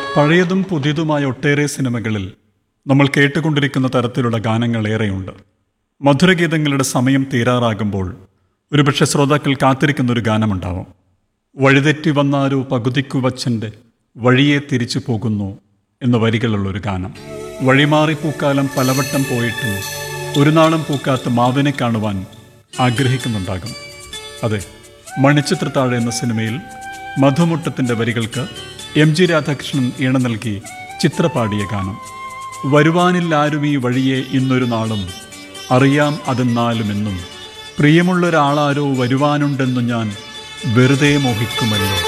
പഴയതും പുതിയതുമായ ഒട്ടേറെ സിനിമകളിൽ നമ്മൾ കേട്ടുകൊണ്ടിരിക്കുന്ന തരത്തിലുള്ള ഗാനങ്ങൾ ഏറെയുണ്ട് മധുരഗീതങ്ങളുടെ സമയം തീരാറാകുമ്പോൾ ഒരുപക്ഷെ ശ്രോതാക്കൾ കാത്തിരിക്കുന്ന ഒരു ഗാനമുണ്ടാവും വഴിതെറ്റി വന്നാരോ പകുതിക്കു വച്ചൻ്റെ വഴിയെ തിരിച്ചു പോകുന്നു എന്ന വരികളുള്ള ഒരു ഗാനം വഴിമാറി പൂക്കാലം പലവട്ടം പോയിട്ടും ഒരു നാളും പൂക്കാത്ത മാവിനെ കാണുവാൻ ആഗ്രഹിക്കുന്നുണ്ടാകും അതെ മണിച്ചിത്രത്താഴ് എന്ന സിനിമയിൽ മധുമുട്ടത്തിൻ്റെ വരികൾക്ക് എം ജി രാധാകൃഷ്ണൻ ഈണ നൽകി ചിത്രപാടിയ ഗാനം വരുവാനില്ലാരും ഈ വഴിയെ ഇന്നൊരു നാളും അറിയാം അതെന്നാലുമെന്നും പ്രിയമുള്ളൊരാളാരോ വരുവാനുണ്ടെന്നു ഞാൻ വെറുതെ മോഹിക്കുമല്ലോ